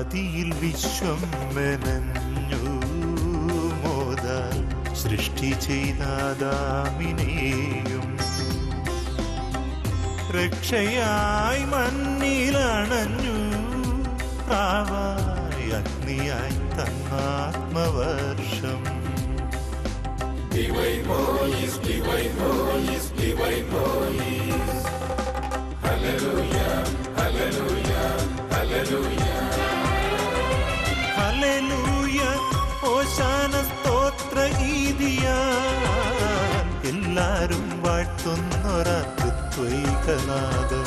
ആദിയിൽ വിശ്വം മെനഞ്ഞു മോദാൽ സൃഷ്ടി ചെയ്താദാമിനെയും രക്ഷയായി മണ്ണിലണഞ്ഞു പ്രാവായി അഗ്നിയായി തന്നാത്മവർഷം ഹല്ലേലൂയ ഓശാന സ്തോത്ര ഗീതിയാ എല്ലാരും വാഴ്ത്തുന്നൊരത്വൈകനാഥം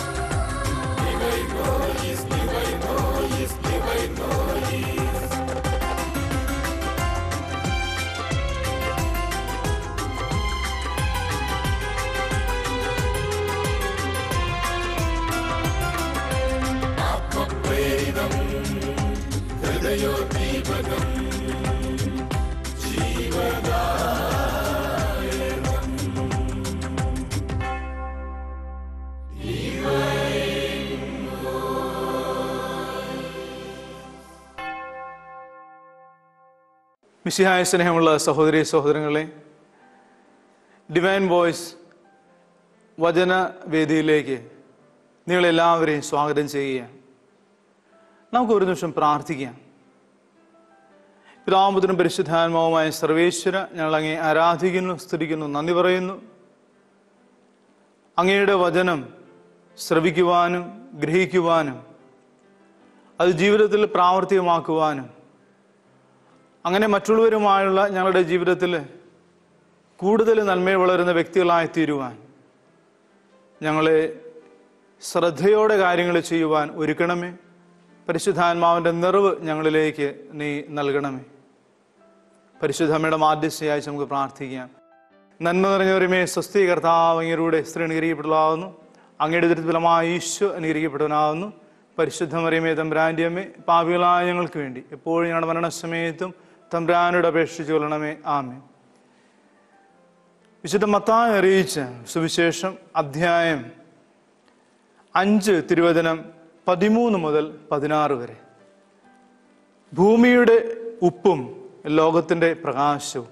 മിശിഹായ സ്നേഹമുള്ള സഹോദരി സഹോദരങ്ങളെ ഡിവൈൻ വോയിസ് വചന വേദിയിലേക്ക് നിങ്ങളെല്ലാവരെയും സ്വാഗതം ചെയ്യുകയാണ് നമുക്ക് ഒരു നിമിഷം പ്രാർത്ഥിക്കാം പിതാമുദ്രനും പരിശുദ്ധാത്മാവുമായ സർവേശ്വര ഞങ്ങൾ അങ്ങേ ആരാധിക്കുന്നു സ്തുതിക്കുന്നു നന്ദി പറയുന്നു അങ്ങയുടെ വചനം ശ്രവിക്കുവാനും ഗ്രഹിക്കുവാനും അത് ജീവിതത്തിൽ പ്രാവർത്തികമാക്കുവാനും അങ്ങനെ മറ്റുള്ളവരുമായുള്ള ഞങ്ങളുടെ ജീവിതത്തിൽ കൂടുതൽ നന്മ വളരുന്ന വ്യക്തികളായി തീരുവാൻ ഞങ്ങളെ ശ്രദ്ധയോടെ കാര്യങ്ങൾ ചെയ്യുവാൻ ഒരുക്കണമേ പരിശുദ്ധാത്മാവിൻ്റെ നിറവ് ഞങ്ങളിലേക്ക് നീ നൽകണമേ പരിശുദ്ധമ്മയുടെ മാധ്യസ്ഥയായി നമുക്ക് പ്രാർത്ഥിക്കാം നന്മ നിറഞ്ഞവരുമേ സ്വസ്തി കർത്താവ് അങ്ങയുടെ സ്ത്രീ അനുകരിക്കപ്പെടലാവുന്നു അങ്ങയുടെ ദുരിതഫലമായ ഈശോ അനുകരിക്കപ്പെടുവാനാവുന്നു പരിശുദ്ധമറിയമേ തമ്പ്രാൻ്റെ അമ്മേ പാപികളായ ഞങ്ങൾക്ക് വേണ്ടി എപ്പോഴും ഞങ്ങളുടെ മരണസമയത്തും തമ്പ്രാനോട് അപേക്ഷിച്ചു കൊള്ളണമേ ആമേ വിശുദ്ധ മത്തായി അറിയിച്ച സുവിശേഷം അധ്യായം അഞ്ച് തിരുവചനം പതിമൂന്ന് മുതൽ പതിനാറ് വരെ ഭൂമിയുടെ ഉപ്പും ലോകത്തിൻ്റെ പ്രകാശവും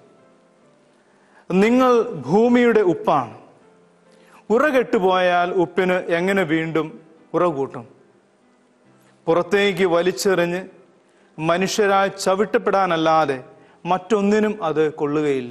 നിങ്ങൾ ഭൂമിയുടെ ഉപ്പാണ് ഉറ കെട്ടുപോയാൽ ഉപ്പിന് എങ്ങനെ വീണ്ടും ഉറ കൂട്ടും പുറത്തേക്ക് വലിച്ചെറിഞ്ഞ് മനുഷ്യരാൽ ചവിട്ടപ്പെടാനല്ലാതെ മറ്റൊന്നിനും അത് കൊള്ളുകയില്ല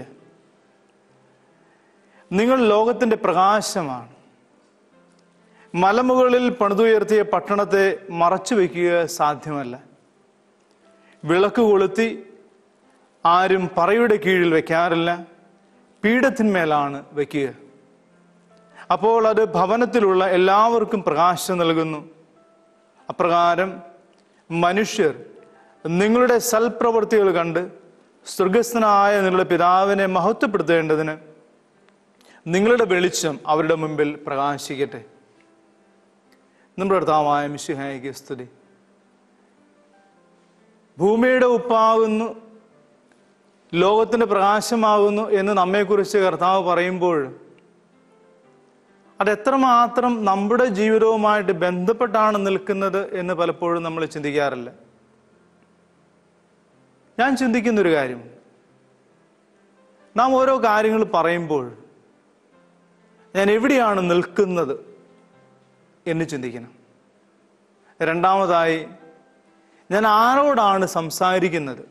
നിങ്ങൾ ലോകത്തിൻ്റെ പ്രകാശമാണ് മലമുകളിൽ പണിതുയർത്തിയ പട്ടണത്തെ മറച്ചു വയ്ക്കുക സാധ്യമല്ല വിളക്ക് കൊളുത്തി ആരും പറയുടെ കീഴിൽ വെക്കാറില്ല പീഠത്തിന്മേലാണ് വയ്ക്കുക അപ്പോൾ അത് ഭവനത്തിലുള്ള എല്ലാവർക്കും പ്രകാശം നൽകുന്നു അപ്രകാരം മനുഷ്യർ നിങ്ങളുടെ സൽപ്രവൃത്തികൾ കണ്ട് സ്വർഗസ്ഥനായ നിങ്ങളുടെ പിതാവിനെ മഹത്വപ്പെടുത്തേണ്ടതിന് നിങ്ങളുടെ വെളിച്ചം അവരുടെ മുമ്പിൽ പ്രകാശിക്കട്ടെ നമ്മുടെ കർത്താവായ മിശിഹായിക്ക് സ്തുതി ഭൂമിയുടെ ഉപ്പാകുന്നു ലോകത്തിന്റെ പ്രകാശമാകുന്നു എന്ന് നമ്മെക്കുറിച്ച് കർത്താവ് പറയുമ്പോൾ അത് എത്രമാത്രം നമ്മുടെ ജീവിതവുമായിട്ട് ബന്ധപ്പെട്ടാണ് നിൽക്കുന്നത് എന്ന് പലപ്പോഴും നമ്മൾ ചിന്തിക്കാറില്ല ഞാൻ ചിന്തിക്കുന്ന ഒരു കാര്യം നാം ഓരോ കാര്യങ്ങൾ പറയുമ്പോൾ ഞാൻ എവിടെയാണ് നിൽക്കുന്നത് എന്ന് ചിന്തിക്കണം രണ്ടാമതായി ഞാൻ ആരോടാണ് സംസാരിക്കുന്നത്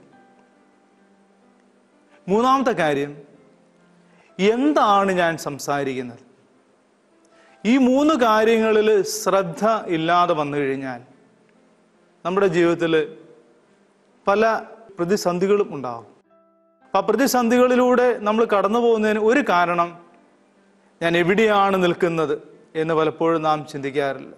മൂന്നാമത്തെ കാര്യം എന്താണ് ഞാൻ സംസാരിക്കുന്നത് ഈ മൂന്ന് കാര്യങ്ങളിൽ ശ്രദ്ധ ഇല്ലാതെ വന്നു കഴിഞ്ഞാൽ നമ്മുടെ ജീവിതത്തിൽ പല പ്രതിസന്ധികളും ഉണ്ടാകും അപ്പം ആ പ്രതിസന്ധികളിലൂടെ നമ്മൾ കടന്നു പോകുന്നതിന് ഒരു കാരണം ഞാൻ എവിടെയാണ് നിൽക്കുന്നത് എന്ന് പലപ്പോഴും നാം ചിന്തിക്കാറില്ല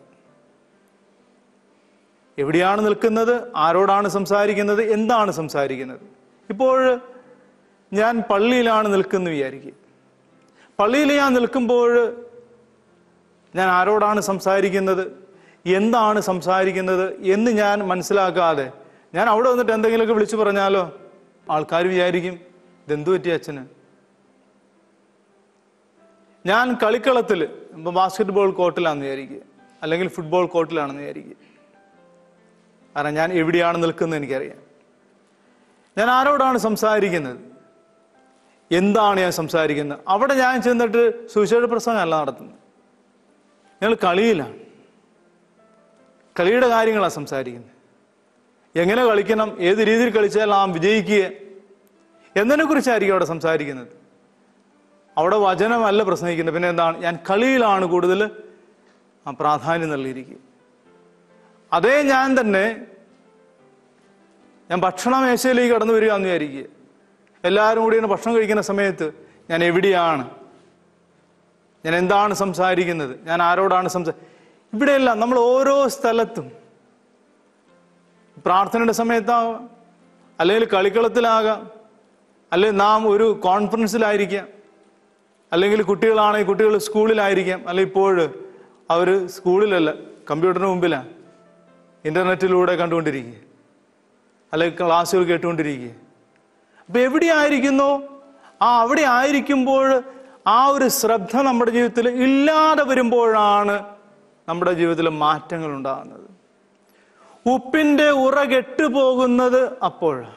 എവിടെയാണ് നിൽക്കുന്നത് ആരോടാണ് സംസാരിക്കുന്നത് എന്താണ് സംസാരിക്കുന്നത് ഇപ്പോൾ ഞാൻ പള്ളിയിലാണ് നിൽക്കുന്നത് വിചാരിക്കുക പള്ളിയിൽ ഞാൻ നിൽക്കുമ്പോൾ ഞാൻ ആരോടാണ് സംസാരിക്കുന്നത് എന്താണ് സംസാരിക്കുന്നത് എന്ന് ഞാൻ മനസ്സിലാക്കാതെ ഞാൻ അവിടെ വന്നിട്ട് എന്തെങ്കിലുമൊക്കെ വിളിച്ചു പറഞ്ഞാലോ ആൾക്കാർ വിചാരിക്കും ഇതെന്തു പറ്റി അച്ഛന് ഞാൻ കളിക്കളത്തിൽ ഇപ്പം ബാസ്കറ്റ് ബോൾ കോർട്ടിലാണെന്ന് വിചാരിക്കുക അല്ലെങ്കിൽ ഫുട്ബോൾ കോർട്ടിലാണെന്ന് വിചാരിക്കുക കാരണം ഞാൻ എവിടെയാണ് നിൽക്കുന്നത് എനിക്കറിയാം ഞാൻ ആരോടാണ് സംസാരിക്കുന്നത് എന്താണ് ഞാൻ സംസാരിക്കുന്നത് അവിടെ ഞാൻ ചെന്നിട്ട് സുവിശേഷ പ്രസംഗമല്ല നടത്തുന്നത് ഞങ്ങൾ കളിയിലാണ് കളിയുടെ കാര്യങ്ങളാണ് സംസാരിക്കുന്നത് എങ്ങനെ കളിക്കണം ഏത് രീതിയിൽ കളിച്ചാൽ നാം വിജയിക്കുക എന്നതിനെ കുറിച്ചായിരിക്കും അവിടെ സംസാരിക്കുന്നത് അവിടെ വചനമല്ല പ്രസംഗിക്കുന്നത് പിന്നെ എന്താണ് ഞാൻ കളിയിലാണ് കൂടുതൽ ആ പ്രാധാന്യം നൽകിയിരിക്കുക അതേ ഞാൻ തന്നെ ഞാൻ ഭക്ഷണ മേശയിലേക്ക് കടന്നു വരിക എന്ന് വിചാരിക്കുക എല്ലാവരും കൂടി ഇങ്ങനെ ഭക്ഷണം കഴിക്കുന്ന സമയത്ത് ഞാൻ എവിടെയാണ് ഞാൻ എന്താണ് സംസാരിക്കുന്നത് ഞാൻ ആരോടാണ് സംസാ ഇവിടെയല്ല നമ്മൾ ഓരോ സ്ഥലത്തും പ്രാർത്ഥനയുടെ സമയത്താവാം അല്ലെങ്കിൽ കളിക്കളത്തിലാകാം അല്ലെങ്കിൽ നാം ഒരു കോൺഫറൻസിലായിരിക്കാം അല്ലെങ്കിൽ കുട്ടികളാണെങ്കിൽ കുട്ടികൾ സ്കൂളിലായിരിക്കാം അല്ലെങ്കിൽ ഇപ്പോൾ അവർ സ്കൂളിലല്ല കമ്പ്യൂട്ടറിന് മുമ്പിലാണ് ഇൻ്റർനെറ്റിലൂടെ കണ്ടുകൊണ്ടിരിക്കുക അല്ലെങ്കിൽ ക്ലാസ്സുകൾ കേട്ടുകൊണ്ടിരിക്കുക അപ്പൊ എവിടെയായിരിക്കുന്നു ആ അവിടെ ആയിരിക്കുമ്പോൾ ആ ഒരു ശ്രദ്ധ നമ്മുടെ ജീവിതത്തിൽ ഇല്ലാതെ വരുമ്പോഴാണ് നമ്മുടെ ജീവിതത്തിൽ മാറ്റങ്ങൾ ഉണ്ടാകുന്നത് ഉപ്പിന്റെ ഉറ കെട്ടുപോകുന്നത് അപ്പോഴാണ്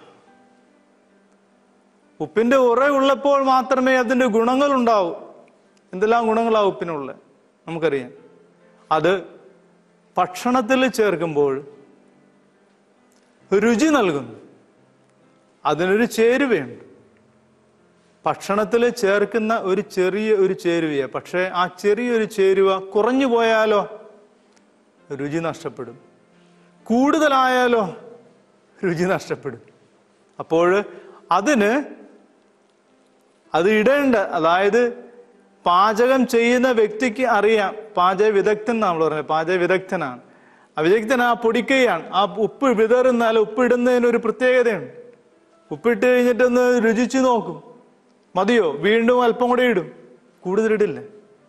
ഉപ്പിന്റെ ഉറ ഉള്ളപ്പോൾ മാത്രമേ അതിന്റെ ഗുണങ്ങൾ ഉണ്ടാവൂ എന്തെല്ലാം ഗുണങ്ങളാ ഉപ്പിനുള്ള നമുക്കറിയാം അത് ഭക്ഷണത്തിൽ ചേർക്കുമ്പോൾ രുചി നൽകുന്നു അതിനൊരു ചേരുവയുണ്ട് ഭക്ഷണത്തിൽ ചേർക്കുന്ന ഒരു ചെറിയ ഒരു ചേരുവയെ പക്ഷേ ആ ചെറിയൊരു ചേരുവ കുറഞ്ഞു പോയാലോ രുചി നഷ്ടപ്പെടും കൂടുതലായാലോ രുചി നഷ്ടപ്പെടും അപ്പോൾ അതിന് അത് ഇടേണ്ട അതായത് പാചകം ചെയ്യുന്ന വ്യക്തിക്ക് അറിയാം പാചക വിദഗ്ധൻ നമ്മൾ പറഞ്ഞത് പാചക വിദഗ്ധനാണ് ആ വിദഗ്ധൻ ആ പൊടിക്കുകയാണ് ആ ഉപ്പ് വിതറുന്നാൽ ഉപ്പ് ഇടുന്നതിന് ഒരു പ്രത്യേകതയുണ്ട് ഉപ്പിട്ട് കഴിഞ്ഞിട്ടൊന്ന് രുചിച്ചു നോക്കും മതിയോ വീണ്ടും അല്പം കൂടെ ഇടും കൂടുതലിടില്ല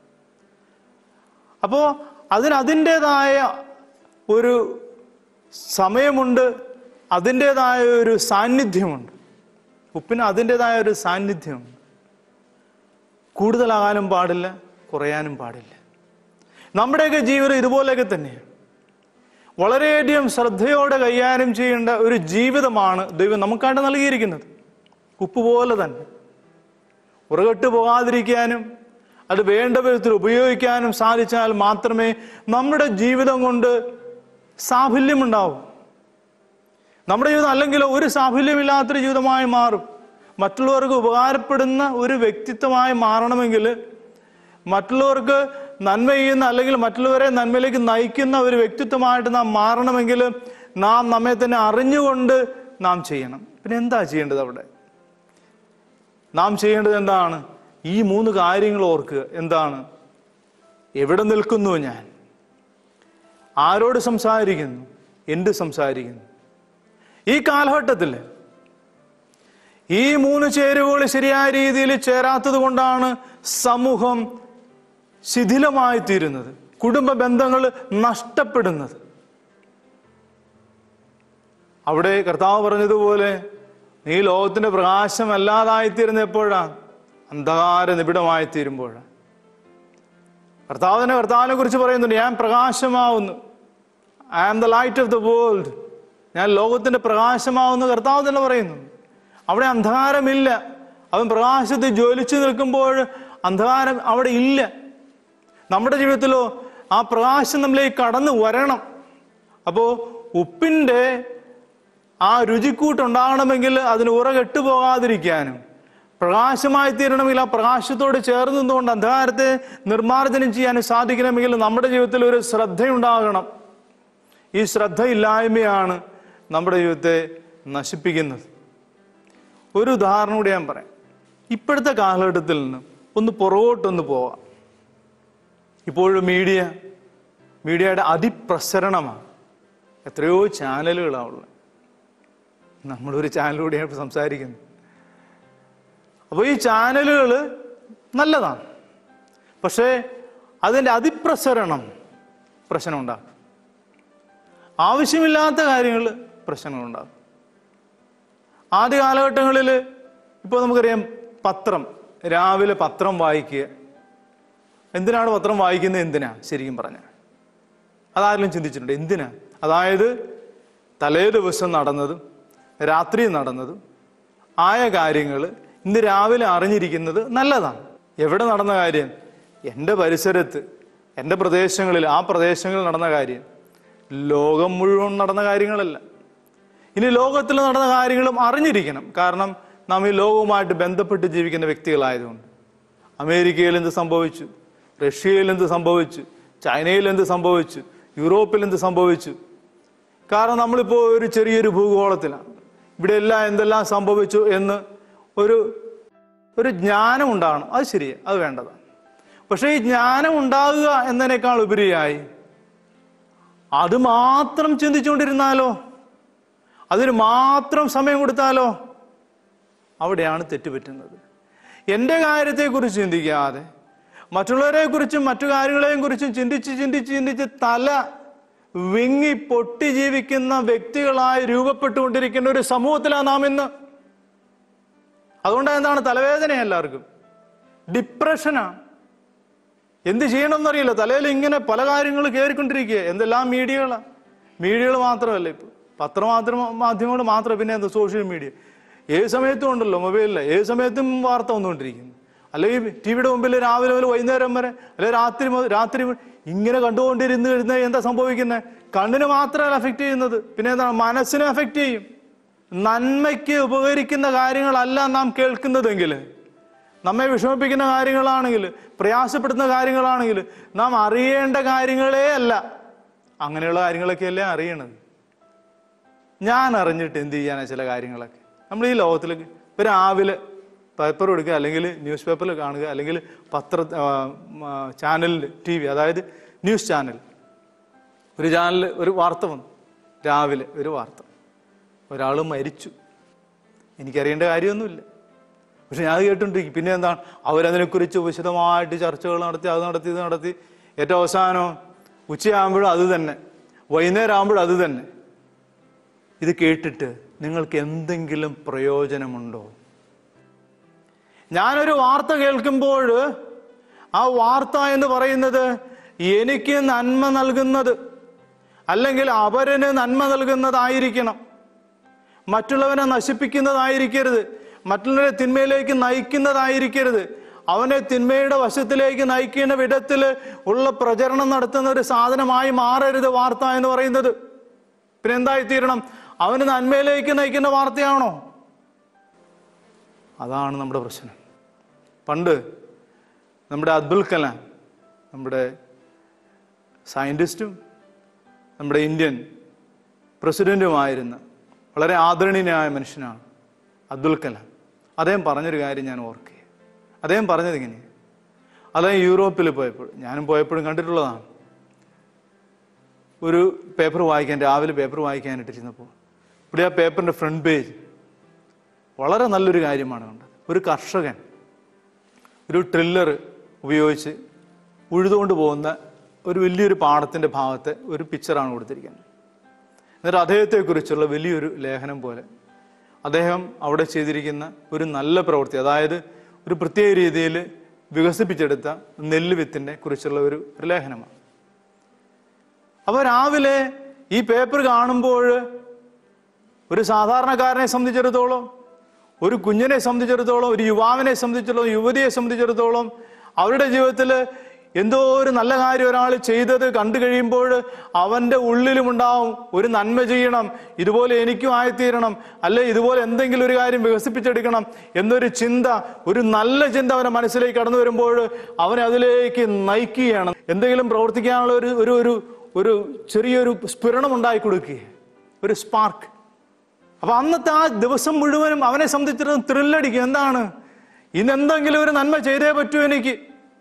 അപ്പോ അതിന് അതിൻ്റെതായ ഒരു സമയമുണ്ട് അതിൻ്റെതായ ഒരു സാന്നിധ്യമുണ്ട് ഉപ്പിന് അതിൻ്റെതായ ഒരു സാന്നിധ്യമുണ്ട് കൂടുതലാകാനും പാടില്ല കുറയാനും പാടില്ല നമ്മുടെയൊക്കെ ജീവിതം ഇതുപോലെയൊക്കെ തന്നെയാണ് വളരെയധികം ശ്രദ്ധയോടെ കൈകാര്യം ചെയ്യേണ്ട ഒരു ജീവിതമാണ് ദൈവം നമുക്കായിട്ട് നൽകിയിരിക്കുന്നത് ഉപ്പ് പോലെ തന്നെ ഉറകെട്ട് പോകാതിരിക്കാനും അത് വേണ്ട വിധത്തിൽ ഉപയോഗിക്കാനും സാധിച്ചാൽ മാത്രമേ നമ്മുടെ ജീവിതം കൊണ്ട് സാഫല്യമുണ്ടാവൂ നമ്മുടെ ജീവിതം അല്ലെങ്കിൽ ഒരു സാഫല്യമില്ലാത്തൊരു ജീവിതമായി മാറും മറ്റുള്ളവർക്ക് ഉപകാരപ്പെടുന്ന ഒരു വ്യക്തിത്വമായി മാറണമെങ്കിൽ മറ്റുള്ളവർക്ക് നന്മ ചെയ്യുന്ന അല്ലെങ്കിൽ മറ്റുള്ളവരെ നന്മയിലേക്ക് നയിക്കുന്ന ഒരു വ്യക്തിത്വമായിട്ട് നാം മാറണമെങ്കിൽ നാം നമ്മെ തന്നെ അറിഞ്ഞുകൊണ്ട് നാം ചെയ്യണം പിന്നെ എന്താ ചെയ്യേണ്ടത് അവിടെ നാം ചെയ്യേണ്ടത് എന്താണ് ഈ മൂന്ന് കാര്യങ്ങൾ ഓർക്കുക എന്താണ് എവിടെ നിൽക്കുന്നു ഞാൻ ആരോട് സംസാരിക്കുന്നു എന്ത് സംസാരിക്കുന്നു ഈ കാലഘട്ടത്തിൽ ഈ മൂന്ന് ചേരുവകൾ ശരിയായ രീതിയിൽ ചേരാത്തത് കൊണ്ടാണ് സമൂഹം ശിഥിലമായി തീരുന്നത് കുടുംബ ബന്ധങ്ങൾ നഷ്ടപ്പെടുന്നത് അവിടെ കർത്താവ് പറഞ്ഞതുപോലെ നീ ലോകത്തിന്റെ പ്രകാശം അല്ലാതായിത്തീരുന്ന എപ്പോഴാണ് അന്ധകാര നിബിഡമായി തീരുമ്പോഴാണ് കർത്താവിനെ കർത്താവിനെ കുറിച്ച് പറയുന്നുണ്ട് ഞാൻ പ്രകാശമാവുന്നു I am the light of the world ഞാൻ ലോകത്തിന്റെ പ്രകാശമാവുന്ന കർത്താവ് തന്നെ പറയുന്നു അവിടെ അന്ധകാരമില്ല അവൻ പ്രകാശത്തിൽ ജ്വലിച്ചു നിൽക്കുമ്പോൾ അന്ധകാരം അവിടെ ഇല്ല നമ്മുടെ ജീവിതത്തിലോ ആ പ്രകാശം നമ്മളിലേക്ക് കടന്നു വരണം അപ്പോ ഉപ്പിന്റെ ആ രുചിക്കൂട്ടുണ്ടാകണമെങ്കിൽ അതിന് ഉറ കെട്ടുപോകാതിരിക്കാനും പ്രകാശമായി തീരണമെങ്കിൽ ആ പ്രകാശത്തോട് ചേർന്ന് നിന്നുകൊണ്ട് അന്ധകാരത്തെ നിർമ്മാർജ്ജനം ചെയ്യാനും സാധിക്കണമെങ്കിൽ നമ്മുടെ ജീവിതത്തിൽ ഒരു ശ്രദ്ധയുണ്ടാകണം ഈ ശ്രദ്ധയില്ലായ്മയാണ് നമ്മുടെ ജീവിതത്തെ നശിപ്പിക്കുന്നത് ഒരു ഉദാഹരണം കൂടി ഞാൻ പറയാം ഇപ്പോഴത്തെ കാലഘട്ടത്തിൽ നിന്ന് ഒന്ന് പുറകോട്ടൊന്ന് പോവാം ഇപ്പോഴും മീഡിയ മീഡിയയുടെ അതിപ്രസരണമാണ് എത്രയോ ചാനലുകളാണ് ഉള്ളത് നമ്മളൊരു ചാനലിലൂടെയാണ് ഇപ്പോൾ സംസാരിക്കുന്നത് അപ്പോൾ ഈ ചാനലുകൾ നല്ലതാണ് പക്ഷേ അതിൻ്റെ അതിപ്രസരണം പ്രശ്നമുണ്ടാക്കും ആവശ്യമില്ലാത്ത കാര്യങ്ങൾ പ്രശ്നങ്ങളുണ്ടാകും ആദ്യ കാലഘട്ടങ്ങളിൽ ഇപ്പോൾ നമുക്കറിയാം പത്രം രാവിലെ പത്രം വായിക്കുക എന്തിനാണ് പത്രം വായിക്കുന്നത് എന്തിനാ ശരിക്കും പറഞ്ഞ അതാരെങ്കിലും ചിന്തിച്ചിട്ടുണ്ട് എന്തിനാ അതായത് തലേ ദിവസം നടന്നതും രാത്രി നടന്നതും ആയ കാര്യങ്ങൾ ഇന്ന് രാവിലെ അറിഞ്ഞിരിക്കുന്നത് നല്ലതാണ് എവിടെ നടന്ന കാര്യം എൻ്റെ പരിസരത്ത് എൻ്റെ പ്രദേശങ്ങളിൽ ആ പ്രദേശങ്ങളിൽ നടന്ന കാര്യം ലോകം മുഴുവൻ നടന്ന കാര്യങ്ങളല്ല ഇനി ലോകത്തിൽ നടന്ന കാര്യങ്ങളും അറിഞ്ഞിരിക്കണം കാരണം നാം ഈ ലോകവുമായിട്ട് ബന്ധപ്പെട്ട് ജീവിക്കുന്ന വ്യക്തികളായതുകൊണ്ട് അമേരിക്കയിൽ എന്ത് സംഭവിച്ചു റഷ്യയിൽ എന്ത് സംഭവിച്ചു ചൈനയിൽ എന്ത് സംഭവിച്ചു യൂറോപ്പിൽ എന്ത് സംഭവിച്ചു കാരണം നമ്മളിപ്പോൾ ഒരു ചെറിയൊരു ഭൂഗോളത്തിലാണ് ഇവിടെ എല്ലാം എന്തെല്ലാം സംഭവിച്ചു എന്ന് ഒരു ഒരു ജ്ഞാനം ഉണ്ടാകണം അത് ശരിയാണ് അത് വേണ്ടതാണ് പക്ഷേ ഈ ജ്ഞാനം ഉണ്ടാകുക എന്നതിനേക്കാൾ ഉപരിയായി അത് മാത്രം ചിന്തിച്ചുകൊണ്ടിരുന്നാലോ അതിന് മാത്രം സമയം കൊടുത്താലോ അവിടെയാണ് തെറ്റുപറ്റുന്നത് എൻ്റെ കാര്യത്തെക്കുറിച്ച് ചിന്തിക്കാതെ മറ്റുള്ളവരെ കുറിച്ചും മറ്റു കാര്യങ്ങളെയും കുറിച്ചും ചിന്തിച്ച് ചിന്തിച്ച് ചിന്തിച്ച് തല വിങ്ങി പൊട്ടി ജീവിക്കുന്ന വ്യക്തികളായി രൂപപ്പെട്ടുകൊണ്ടിരിക്കുന്ന ഒരു സമൂഹത്തിലാണ് നാം ഇന്ന് അതുകൊണ്ട് എന്താണ് തലവേദന എല്ലാവർക്കും ഡിപ്രഷനാണ് എന്ത് ചെയ്യണമെന്നറിയില്ല തലയിൽ ഇങ്ങനെ പല കാര്യങ്ങൾ കയറിക്കൊണ്ടിരിക്കുക എന്തെല്ലാം മീഡിയകളാണ് മീഡിയകൾ മാത്രമല്ല ഇപ്പൊ പത്രമാധ്യമ മാധ്യമങ്ങൾ മാത്രം പിന്നെ എന്താ സോഷ്യൽ മീഡിയ ഏത് സമയത്തും ഉണ്ടല്ലോ മൊബൈലിൽ ഏത് സമയത്തും വാർത്ത വന്നുകൊണ്ടിരിക്കുന്നു അല്ലെങ്കിൽ ടി വിയുടെ മുമ്പിൽ രാവിലെ മുതൽ വൈകുന്നേരം വരെ അല്ലെങ്കിൽ രാത്രി മുതൽ രാത്രി മുതൽ ഇങ്ങനെ കണ്ടുകൊണ്ടിരുന്ന് കഴിഞ്ഞാൽ എന്താ സംഭവിക്കുന്നത് കണ്ണിന് മാത്രമല്ല അഫക്റ്റ് ചെയ്യുന്നത് പിന്നെ എന്താണ് മനസ്സിനെ അഫക്റ്റ് ചെയ്യും നന്മയ്ക്ക് ഉപകരിക്കുന്ന കാര്യങ്ങളല്ല നാം കേൾക്കുന്നതെങ്കിൽ നമ്മെ വിഷമിപ്പിക്കുന്ന കാര്യങ്ങളാണെങ്കിൽ പ്രയാസപ്പെടുത്തുന്ന കാര്യങ്ങളാണെങ്കിൽ നാം അറിയേണ്ട കാര്യങ്ങളേ അല്ല അങ്ങനെയുള്ള കാര്യങ്ങളൊക്കെയല്ലേ അറിയണത് ഞാൻ അറിഞ്ഞിട്ട് എന്ത് ചെയ്യാനാ ചില കാര്യങ്ങളൊക്കെ നമ്മൾ ഈ ലോകത്തിലേക്ക് ഇപ്പൊ രാവിലെ പേപ്പർ എടുക്കുക അല്ലെങ്കിൽ ന്യൂസ് പേപ്പറിൽ കാണുക അല്ലെങ്കിൽ പത്ര ചാനലിൽ ടി വി അതായത് ന്യൂസ് ചാനൽ ഒരു ചാനലിൽ ഒരു വാർത്ത വന്നു രാവിലെ ഒരു വാർത്ത ഒരാൾ മരിച്ചു എനിക്കറിയേണ്ട കാര്യമൊന്നുമില്ല പക്ഷെ ഞാൻ കേട്ടുകൊണ്ടിരിക്കും പിന്നെ എന്താണ് അവരതിനെക്കുറിച്ച് വിശദമായിട്ട് ചർച്ചകൾ നടത്തി അത് നടത്തി ഇത് നടത്തി ഏറ്റവും അവസാനം ഉച്ചയാകുമ്പോഴും അത് തന്നെ വൈകുന്നേരം ആകുമ്പോഴും അത് തന്നെ ഇത് കേട്ടിട്ട് നിങ്ങൾക്ക് എന്തെങ്കിലും പ്രയോജനമുണ്ടോ ഞാനൊരു വാർത്ത കേൾക്കുമ്പോൾ ആ വാർത്ത എന്ന് പറയുന്നത് എനിക്ക് നന്മ നൽകുന്നത് അല്ലെങ്കിൽ അവരന് നന്മ നൽകുന്നതായിരിക്കണം മറ്റുള്ളവനെ നശിപ്പിക്കുന്നതായിരിക്കരുത് മറ്റുള്ളവരെ തിന്മയിലേക്ക് നയിക്കുന്നതായിരിക്കരുത് അവനെ തിന്മയുടെ വശത്തിലേക്ക് നയിക്കുന്ന വിധത്തിൽ ഉള്ള പ്രചരണം നടത്തുന്ന ഒരു സാധനമായി മാറരുത് വാർത്ത എന്ന് പറയുന്നത് പിന്നെ എന്തായി തീരണം അവന് നന്മയിലേക്ക് നയിക്കുന്ന വാർത്തയാണോ അതാണ് നമ്മുടെ പ്രശ്നം പണ്ട് നമ്മുടെ അബ്ദുൽ കലാം നമ്മുടെ സയൻറ്റിസ്റ്റും നമ്മുടെ ഇന്ത്യൻ പ്രസിഡന്റുമായിരുന്ന വളരെ ആദരണീയനായ മനുഷ്യനാണ് അബ്ദുൽ കലാം അദ്ദേഹം പറഞ്ഞൊരു കാര്യം ഞാൻ ഓർക്കുക അദ്ദേഹം പറഞ്ഞത് ഇങ്ങനെ അദ്ദേഹം യൂറോപ്പിൽ പോയപ്പോൾ ഞാനും പോയപ്പോഴും കണ്ടിട്ടുള്ളതാണ് ഒരു പേപ്പർ വായിക്കാൻ രാവിലെ പേപ്പർ വായിക്കാനിട്ടിരുന്നപ്പോൾ ഇവിടെ ആ പേപ്പറിൻ്റെ ഫ്രണ്ട് പേജ് വളരെ നല്ലൊരു കാര്യമാണ് കണ്ടത് ഒരു കർഷകൻ ഒരു ട്രില്ലർ ഉപയോഗിച്ച് ഉഴുതുകൊണ്ട് പോകുന്ന ഒരു വലിയൊരു പാടത്തിൻ്റെ ഭാഗത്തെ ഒരു പിക്ചറാണ് കൊടുത്തിരിക്കുന്നത് എന്നിട്ട് അദ്ദേഹത്തെക്കുറിച്ചുള്ള വലിയൊരു ലേഖനം പോലെ അദ്ദേഹം അവിടെ ചെയ്തിരിക്കുന്ന ഒരു നല്ല പ്രവൃത്തി അതായത് ഒരു പ്രത്യേക രീതിയിൽ വികസിപ്പിച്ചെടുത്ത നെല്ല് വിത്തിനെ കുറിച്ചുള്ള ഒരു ഒരു ലേഖനമാണ് അപ്പോൾ രാവിലെ ഈ പേപ്പർ കാണുമ്പോൾ ഒരു സാധാരണക്കാരനെ സംബന്ധിച്ചിടത്തോളം ഒരു കുഞ്ഞിനെ സംബന്ധിച്ചിടത്തോളം ഒരു യുവാവിനെ സംബന്ധിച്ചിടത്തോളം യുവതിയെ സംബന്ധിച്ചിടത്തോളം അവരുടെ ജീവിതത്തിൽ എന്തോ ഒരു നല്ല കാര്യം ഒരാൾ ചെയ്തത് കണ്ടു കഴിയുമ്പോൾ അവന്റെ ഉള്ളിലും ഉണ്ടാവും ഒരു നന്മ ചെയ്യണം ഇതുപോലെ എനിക്കും ആയിത്തീരണം അല്ലെ ഇതുപോലെ എന്തെങ്കിലും ഒരു കാര്യം വികസിപ്പിച്ചെടുക്കണം എന്നൊരു ചിന്ത ഒരു നല്ല ചിന്ത അവന്റെ മനസ്സിലേക്ക് കടന്നു വരുമ്പോൾ അവനെ അതിലേക്ക് നയിക്കുകയാണ് എന്തെങ്കിലും പ്രവർത്തിക്കാനുള്ള ഒരു ഒരു ഒരു ഒരു ചെറിയൊരു സ്ഫുരണം ഉണ്ടാക്കി കൊടുക്കുക ഒരു സ്പാർക്ക് അപ്പൊ അന്നത്തെ ആ ദിവസം മുഴുവനും അവനെ സംബന്ധിച്ചിടത്തോളം ത്രില്ലടിക്കും എന്താണ് ഇന്ന് എന്തെങ്കിലും ഒരു നന്മ ചെയ്തേ പറ്റൂ എനിക്ക്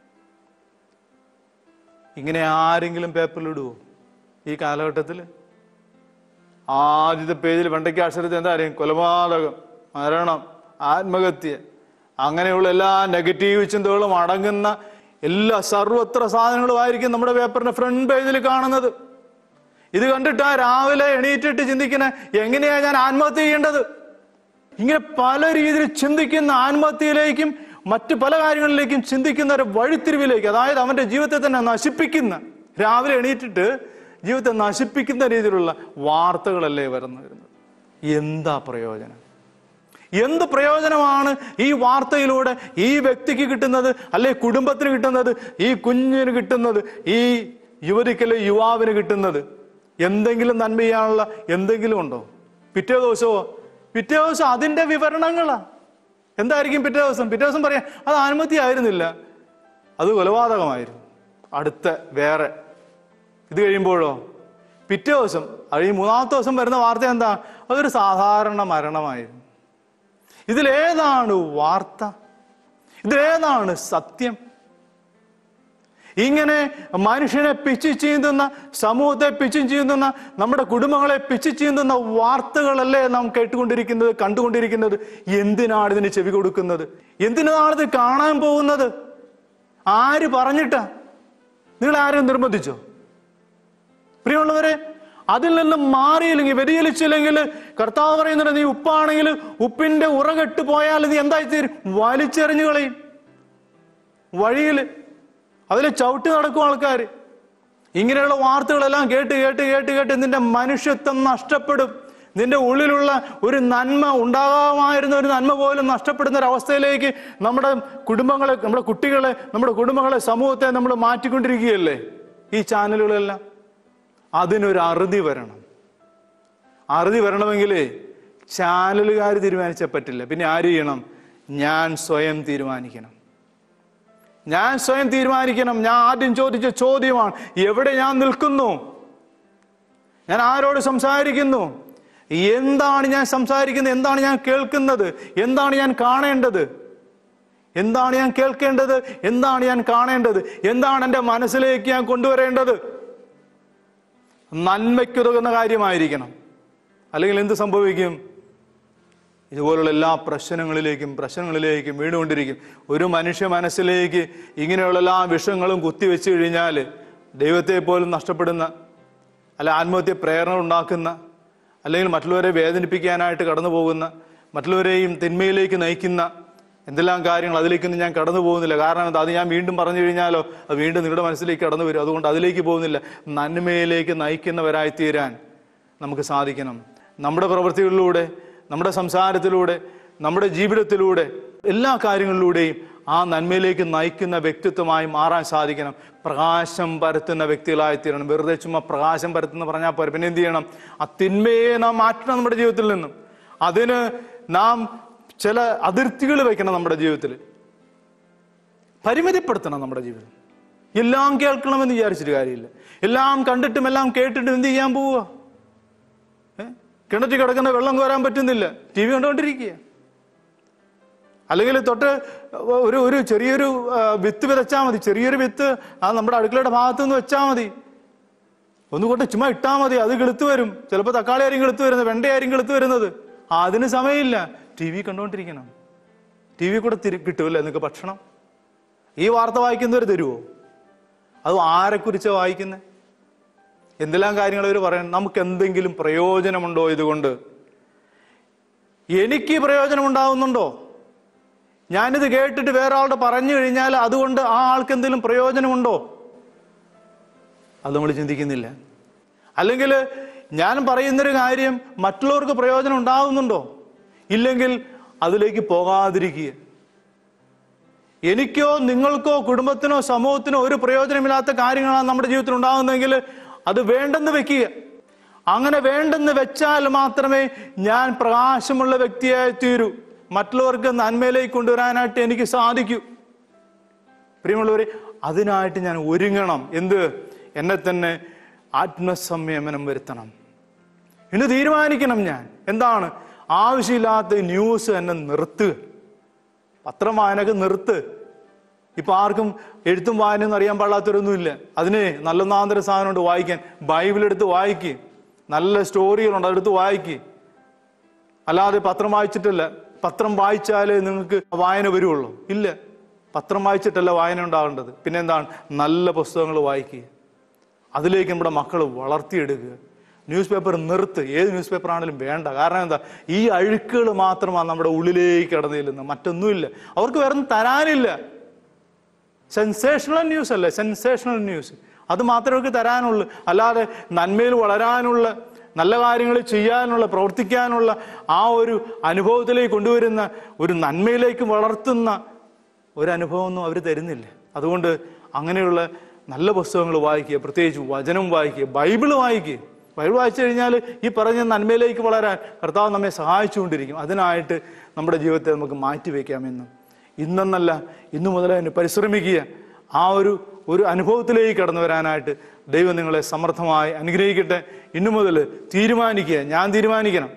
ഇങ്ങനെ ആരെങ്കിലും പേപ്പറിൽ ഇടുവോ ഈ കാലഘട്ടത്തിൽ ആദ്യത്തെ പേജിൽ വെണ്ടയ്ക്ക അക്ഷരത്തിൽ എന്താ അറിയും കൊലപാതകം മരണം ആത്മഹത്യ അങ്ങനെയുള്ള എല്ലാ നെഗറ്റീവ് ചിന്തകളും അടങ്ങുന്ന എല്ലാ സർവത്ര സാധനങ്ങളുമായിരിക്കും നമ്മുടെ പേപ്പറിന്റെ ഫ്രണ്ട് പേജിൽ കാണുന്നത് ഇത് കണ്ടിട്ട് ആ രാവിലെ എണീറ്റിട്ട് ചിന്തിക്കുന്ന എങ്ങനെയാ ഞാൻ ആത്മഹത്യ ചെയ്യേണ്ടത് ഇങ്ങനെ പല രീതിയിൽ ചിന്തിക്കുന്ന ആത്മഹത്യയിലേക്കും മറ്റു പല കാര്യങ്ങളിലേക്കും ചിന്തിക്കുന്ന ഒരു വഴിത്തിരിവിലേക്ക് അതായത് അവന്റെ ജീവിതത്തെ തന്നെ നശിപ്പിക്കുന്ന രാവിലെ എണീറ്റിട്ട് ജീവിതത്തെ നശിപ്പിക്കുന്ന രീതിയിലുള്ള വാർത്തകളല്ലേ വരുന്നു വരുന്നത് എന്താ പ്രയോജനം എന്ത് പ്രയോജനമാണ് ഈ വാർത്തയിലൂടെ ഈ വ്യക്തിക്ക് കിട്ടുന്നത് അല്ലെ കുടുംബത്തിന് കിട്ടുന്നത് ഈ കുഞ്ഞിന് കിട്ടുന്നത് ഈ യുവതിക്കല്ലെ യുവാവിന് കിട്ടുന്നത് എന്തെങ്കിലും നന്മ ചെയ്യാനുള്ള എന്തെങ്കിലും ഉണ്ടോ പിറ്റേ ദിവസമോ പിറ്റേ ദിവസം അതിന്റെ വിവരണങ്ങളാ എന്തായിരിക്കും പിറ്റേ ദിവസം പിറ്റേ ദിവസം പറയാം അത് അനുമതി ആയിരുന്നില്ല അത് കൊലപാതകമായിരുന്നു അടുത്ത വേറെ ഇത് കഴിയുമ്പോഴോ പിറ്റേ ദിവസം അത് ഈ മൂന്നാമത്തെ ദിവസം വരുന്ന വാർത്ത എന്താ അതൊരു സാധാരണ മരണമായിരുന്നു ഇതിലേതാണ് വാർത്ത ഇതിലേതാണ് സത്യം ഇങ്ങനെ മനുഷ്യനെ പിച്ചു ചീന്തുന്ന സമൂഹത്തെ പിച്ചു ചീന്തുന്ന നമ്മുടെ കുടുംബങ്ങളെ പിച്ചു ചീന്തുന്ന വാർത്തകളല്ലേ നാം കേട്ടുകൊണ്ടിരിക്കുന്നത് കണ്ടുകൊണ്ടിരിക്കുന്നത് എന്തിനാണ് ഇതിന് ചെവി കൊടുക്കുന്നത് എന്തിനാണ് ഇത് കാണാൻ പോകുന്നത് ആര് പറഞ്ഞിട്ടാ നിങ്ങൾ ആരും നിർബന്ധിച്ചോ പ്രിയമുള്ളവരെ അതിൽ നിന്നും മാറിയില്ലെങ്കിൽ വ്യതിചലിച്ചില്ലെങ്കിൽ കർത്താവ് പറയുന്നത് നീ ഉപ്പാണെങ്കിൽ ഉപ്പിന്റെ ഉറകെട്ട് പോയാൽ നീ എന്തായി തീരും വലിച്ചെറിഞ്ഞു കളയും വഴിയിൽ അതിൽ ചവിട്ടി നടക്കും ആൾക്കാർ ഇങ്ങനെയുള്ള വാർത്തകളെല്ലാം കേട്ട് കേട്ട് കേട്ട് കേട്ട് നിന്റെ മനുഷ്യത്വം നഷ്ടപ്പെടും നിന്റെ ഉള്ളിലുള്ള ഒരു നന്മ ഉണ്ടാകാമായിരുന്ന ഒരു നന്മ പോലും നഷ്ടപ്പെടുന്ന ഒരു അവസ്ഥയിലേക്ക് നമ്മുടെ കുടുംബങ്ങളെ നമ്മുടെ കുട്ടികളെ നമ്മുടെ കുടുംബങ്ങളെ സമൂഹത്തെ നമ്മൾ മാറ്റിക്കൊണ്ടിരിക്കുകയല്ലേ ഈ ചാനലുകളെല്ലാം അതിനൊരു അറുതി വരണം അറുതി വരണമെങ്കിലേ ചാനലുകാർ തീരുമാനിച്ചാൽ പറ്റില്ല പിന്നെ ആര് ചെയ്യണം ഞാൻ സ്വയം തീരുമാനിക്കണം ഞാൻ സ്വയം തീരുമാനിക്കണം ഞാൻ ആദ്യം ചോദിച്ച ചോദ്യമാണ് എവിടെ ഞാൻ നിൽക്കുന്നു ഞാൻ ആരോട് സംസാരിക്കുന്നു എന്താണ് ഞാൻ സംസാരിക്കുന്നത് എന്താണ് ഞാൻ കേൾക്കുന്നത് എന്താണ് ഞാൻ കാണേണ്ടത് എന്താണ് ഞാൻ കേൾക്കേണ്ടത് എന്താണ് ഞാൻ കാണേണ്ടത് എന്താണ് എൻ്റെ മനസ്സിലേക്ക് ഞാൻ കൊണ്ടുവരേണ്ടത് നന്മയ്ക്കുതകുന്ന കാര്യമായിരിക്കണം അല്ലെങ്കിൽ എന്ത് സംഭവിക്കും ഇതുപോലുള്ള എല്ലാ പ്രശ്നങ്ങളിലേക്കും പ്രശ്നങ്ങളിലേക്കും വീണുകൊണ്ടിരിക്കും ഒരു മനുഷ്യ മനസ്സിലേക്ക് ഇങ്ങനെയുള്ള എല്ലാ വിഷയങ്ങളും കുത്തിവെച്ച് കഴിഞ്ഞാൽ ദൈവത്തെ പോലും നഷ്ടപ്പെടുന്ന അല്ല ആത്മഹത്യ പ്രേരണ ഉണ്ടാക്കുന്ന അല്ലെങ്കിൽ മറ്റുള്ളവരെ വേദനിപ്പിക്കാനായിട്ട് കടന്നു പോകുന്ന മറ്റുള്ളവരെയും തിന്മയിലേക്ക് നയിക്കുന്ന എന്തെല്ലാം കാര്യങ്ങൾ അതിലേക്കൊന്നും ഞാൻ കടന്നു പോകുന്നില്ല കാരണം എന്താ അത് ഞാൻ വീണ്ടും പറഞ്ഞു കഴിഞ്ഞാലോ അത് വീണ്ടും നിങ്ങളുടെ മനസ്സിലേക്ക് കടന്നു വരും അതുകൊണ്ട് അതിലേക്ക് പോകുന്നില്ല നന്മയിലേക്ക് നയിക്കുന്നവരായി തീരാൻ നമുക്ക് സാധിക്കണം നമ്മുടെ പ്രവൃത്തികളിലൂടെ നമ്മുടെ സംസാരത്തിലൂടെ നമ്മുടെ ജീവിതത്തിലൂടെ എല്ലാ കാര്യങ്ങളിലൂടെയും ആ നന്മയിലേക്ക് നയിക്കുന്ന വ്യക്തിത്വമായി മാറാൻ സാധിക്കണം പ്രകാശം പരത്തുന്ന വ്യക്തികളായി തീരണം വെറുതെ ചുമ്മാ പ്രകാശം പരത്തുന്ന പറഞ്ഞാൽ പോരെ പിന്നെ എന്ത് ചെയ്യണം ആ തിന്മയെ നാം മാറ്റണം നമ്മുടെ ജീവിതത്തിൽ നിന്നും അതിന് നാം ചില അതിർത്തികൾ വെക്കണം നമ്മുടെ ജീവിതത്തിൽ പരിമിതിപ്പെടുത്തണം നമ്മുടെ ജീവിതം എല്ലാം കേൾക്കണമെന്ന് വിചാരിച്ചിട്ട് കാര്യമില്ല എല്ലാം കണ്ടിട്ടും എല്ലാം കേട്ടിട്ടും എന്ത് ചെയ്യാൻ പോവുക ഏ? കിണറ്റിൽ കിടക്കുന്ന വെള്ളം കോരാൻ പറ്റുന്നില്ല ടി വി കണ്ടുകൊണ്ടിരിക്കുക അല്ലെങ്കിൽ തൊട്ട് ഒരു ഒരു ചെറിയൊരു ആ, വിത്ത് വിതച്ചാൽ മതി ചെറിയൊരു വിത്ത് ആ നമ്മുടെ അടുക്കളയുടെ ഭാഗത്ത് നിന്ന് വെച്ചാൽ മതി ഒന്നുകൊണ്ട് ചുമ്മാ ഇട്ടാൽ മതി അത് കിളുത്ത് വരും ചിലപ്പോൾ തക്കാളി ആയിരിക്കും കിളുത്ത് വരുന്നത് വെണ്ടയായിരിക്കും കിളുത്ത് വരുന്നത് ആ, അതിന് സമയമില്ല ടി വി കണ്ടുകൊണ്ടിരിക്കണം ടി വി കൂടെ തിരി കിട്ടുമല്ലേ നിങ്ങൾക്ക് ഭക്ഷണം ഈ വാർത്ത വായിക്കുന്നവർ തരുമോ അത് ആരെക്കുറിച്ചാണ് വായിക്കുന്നത് എന്തെല്ലാം കാര്യങ്ങൾ അവർ പറയണം നമുക്ക് എന്തെങ്കിലും പ്രയോജനമുണ്ടോ ഇതുകൊണ്ട് എനിക്ക് പ്രയോജനം ഉണ്ടാവുന്നുണ്ടോ ഞാനിത് കേട്ടിട്ട് വേറെ ആളുടെ പറഞ്ഞു കഴിഞ്ഞാൽ അതുകൊണ്ട് ആ ആൾക്ക് എന്തെങ്കിലും പ്രയോജനമുണ്ടോ അത് നമ്മൾ ചിന്തിക്കുന്നില്ല അല്ലെങ്കിൽ ഞാൻ പറയുന്നൊരു കാര്യം മറ്റുള്ളവർക്ക് പ്രയോജനം ഉണ്ടാവുന്നുണ്ടോ ഇല്ലെങ്കിൽ അതിലേക്ക് പോകാതിരിക്കുക എനിക്കോ നിങ്ങൾക്കോ കുടുംബത്തിനോ സമൂഹത്തിനോ ഒരു പ്രയോജനമില്ലാത്ത കാര്യങ്ങളാണ് നമ്മുടെ ജീവിതത്തിൽ ഉണ്ടാകുന്നതെങ്കിൽ അത് വേണ്ടെന്ന് വെക്കുക അങ്ങനെ വേണ്ടെന്ന് വെച്ചാൽ മാത്രമേ ഞാൻ പ്രകാശമുള്ള വ്യക്തിയായി തീരൂ മറ്റുള്ളവർക്ക് നന്മയിലേക്ക് കൊണ്ടുവരാനായിട്ട് എനിക്ക് സാധിക്കൂ പ്രിയമുള്ളവരെ അതിനായിട്ട് ഞാൻ ഒരുങ്ങണം എന്ത് എന്നെ തന്നെ ആത്മസംയമനം വരുത്തണം ഇന്ന് തീരുമാനിക്കണം ഞാൻ എന്താണ് ആവശ്യമില്ലാത്ത ന്യൂസ് എന്നെ നിർത്തുക പത്രം വായനക്ക് നിർത്ത് ഇപ്പൊ ആർക്കും എഴുത്തും വായനയൊന്നും അറിയാൻ പാടാത്തവരൊന്നുമില്ല അതിന് നല്ല നാന്തര സാധനമുണ്ട് വായിക്കാൻ ബൈബിൾ എടുത്ത് വായിക്ക് നല്ല സ്റ്റോറികളുണ്ട് അതെടുത്ത് വായിക്ക് അല്ലാതെ പത്രം വായിച്ചിട്ടല്ല പത്രം വായിച്ചാലേ നിങ്ങൾക്ക് വായന വരുള്ളൂ ഇല്ല പത്രം വായിച്ചിട്ടല്ല വായന ഉണ്ടാകേണ്ടത് പിന്നെ എന്താണ് നല്ല പുസ്തകങ്ങൾ വായിക്കുക അതിലേക്ക് നമ്മുടെ മക്കൾ വളർത്തിയെടുക്കുക ന്യൂസ് പേപ്പർ നിർത്ത് ഏത് ന്യൂസ് പേപ്പർ ആണെങ്കിലും വേണ്ട കാരണം എന്താ ഈ അഴുക്കുകൾ മാത്രമാണ് നമ്മുടെ ഉള്ളിലേക്ക് കടന്നു ചെല്ലുന്നത് മറ്റൊന്നുമില്ല അവർക്ക് വേറെ ഒന്നും തരാനില്ല സെൻസേഷണൽ ന്യൂസ് അല്ലേ സെൻസേഷണൽ ന്യൂസ് അത് മാത്രമേ തരാനുള്ളൂ അല്ലാതെ നന്മയിൽ വളരാനുള്ള നല്ല കാര്യങ്ങൾ ചെയ്യാനുള്ള പ്രവർത്തിക്കാനുള്ള ആ ഒരു അനുഭവത്തിലേക്ക് കൊണ്ടുവരുന്ന ഒരു നന്മയിലേക്ക് വളർത്തുന്ന ഒരു അനുഭവമൊന്നും അവർ തരുന്നില്ല അതുകൊണ്ട് അങ്ങനെയുള്ള നല്ല പുസ്തകങ്ങൾ വായിക്കുക പ്രത്യേകിച്ച് വചനം വായിക്കുക ബൈബിൾ വായിക്കുക ബൈബിൾ വായിച്ചു കഴിഞ്ഞാൽ ഈ പറഞ്ഞ നന്മയിലേക്ക് വളരാൻ കർത്താവ് നമ്മെ സഹായിച്ചുകൊണ്ടിരിക്കും അതിനായിട്ട് നമ്മുടെ ജീവിതത്തെ നമുക്ക് മാറ്റിവെക്കാമെന്നും ഇന്നെന്നല്ല ഇന്നു മുതൽ അതിന് പരിശ്രമിക്കുക ആ ഒരു ഒരു അനുഭവത്തിലേക്ക് കടന്നു വരാനായിട്ട് ദൈവം നിങ്ങളെ സമർത്ഥമായി അനുഗ്രഹിക്കട്ടെ ഇന്നു മുതൽ തീരുമാനിക്കുക ഞാൻ തീരുമാനിക്കണം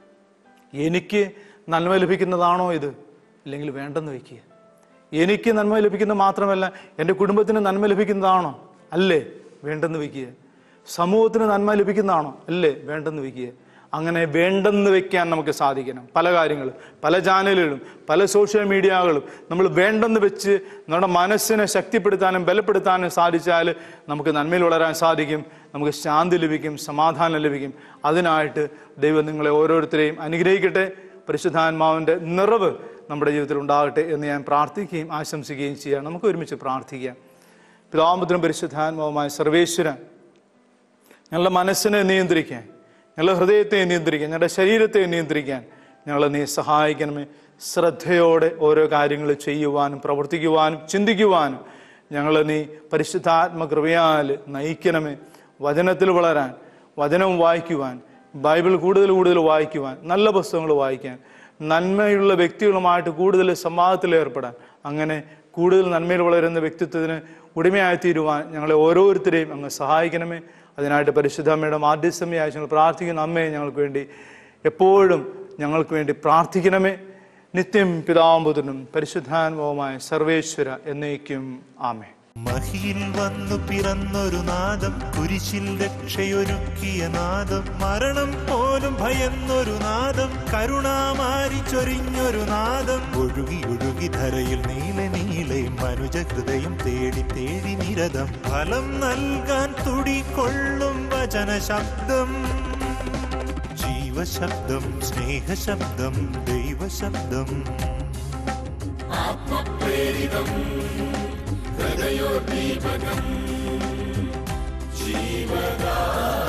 എനിക്ക് നന്മ ലഭിക്കുന്നതാണോ ഇത് ഇല്ലെങ്കിൽ വേണ്ടെന്ന് വയ്ക്കുക എനിക്ക് നന്മ ലഭിക്കുന്നത് മാത്രമല്ല എൻ്റെ കുടുംബത്തിന് നന്മ ലഭിക്കുന്നതാണോ അല്ലേ വേണ്ടെന്ന് വയ്ക്കുക സമൂഹത്തിന് നന്മ ലഭിക്കുന്നതാണോ അല്ലേ വേണ്ടെന്ന് വയ്ക്കുക അങ്ങനെ വേണ്ടെന്ന് വെക്കാൻ നമുക്ക് സാധിക്കണം പല കാര്യങ്ങളും പല ചാനലുകളും പല സോഷ്യൽ മീഡിയകളും നമ്മൾ വേണ്ടെന്ന് വെച്ച് നമ്മുടെ മനസ്സിനെ ശക്തിപ്പെടുത്താനും ബലപ്പെടുത്താനും സാധിച്ചാൽ നമുക്ക് നന്മയിൽ വളരാൻ സാധിക്കും നമുക്ക് ശാന്തി ലഭിക്കും സമാധാനം ലഭിക്കും അതിനായിട്ട് ദൈവം നിങ്ങളെ ഓരോരുത്തരെയും അനുഗ്രഹിക്കട്ടെ പരിശുദ്ധാത്മാവിൻ്റെ നിറവ് നമ്മുടെ ജീവിതത്തിൽ ഉണ്ടാകട്ടെ എന്ന് ഞാൻ പ്രാർത്ഥിക്കുകയും ആശംസിക്കുകയും ചെയ്യാം നമുക്ക് ഒരുമിച്ച് പ്രാർത്ഥിക്കാം പിതാമ്പത്തിനും പരിശുദ്ധാത്മാവുമായ സർവേശ്വരൻ ഞങ്ങളുടെ മനസ്സിനെ നിയന്ത്രിക്കാൻ ഞങ്ങളുടെ ഹൃദയത്തെ നിയന്ത്രിക്കാൻ ഞങ്ങളുടെ ശരീരത്തെ നിയന്ത്രിക്കാൻ ഞങ്ങളെ നീ സഹായിക്കണമേ ശ്രദ്ധയോടെ ഓരോ കാര്യങ്ങൾ ചെയ്യുവാനും പ്രവർത്തിക്കുവാനും ചിന്തിക്കുവാനും ഞങ്ങളെ നീ പരിശുദ്ധാത്മകൃപയാൽ നയിക്കണമേ വചനത്തിൽ വളരാൻ വചനം വായിക്കുവാൻ ബൈബിൾ കൂടുതൽ കൂടുതൽ വായിക്കുവാൻ നല്ല പുസ്തകങ്ങൾ വായിക്കാൻ നന്മയുള്ള വ്യക്തികളുമായിട്ട് കൂടുതൽ സംവാദത്തിൽ ഏർപ്പെടാൻ അങ്ങനെ കൂടുതൽ നന്മയിൽ വളരുന്ന വ്യക്തിത്വത്തിന് ഉടമയായി തീരുവാൻ ഞങ്ങളെ ഓരോരുത്തരെയും അങ്ങ് സഹായിക്കണമേ അതിനായിട്ട് പരിശുദ്ധ അമ്മയുടെ മാധ്യസ്ഥമയായി ഞങ്ങൾ പ്രാർത്ഥിക്കുന്ന അമ്മയെ ഞങ്ങൾക്ക് വേണ്ടി എപ്പോഴും ഞങ്ങൾക്ക് വേണ്ടി പ്രാർത്ഥിക്കണമേ നിത്യം പിതാമ്പുതനും പരിശുദ്ധാനുഭവമായ സർവേശ്വര എന്നേക്കും ആമേ മഹിയിൽ വന്നു പിറന്നൊരു നാദം കുരിശിൽ രക്ഷയൊരുക്കിയ നാദം മരണം പോലും ഭയന്നൊരു നാദം കരുണാമാരി ചൊരിഞ്ഞൊരു നാദം ഒഴുകി ഒഴുകി ധരയിൽ നീല നീളെ മനുജ ഹൃദയം തേടി തേടി നിരതം ഫലം നൽകാൻ തുടികൊള്ളും വചന ശബ്ദം ജീവശബ്ദം സ്നേഹശബ്ദം ദൈവശബ്ദം ഹൃദയോദ്ദീപകം ജീവദാ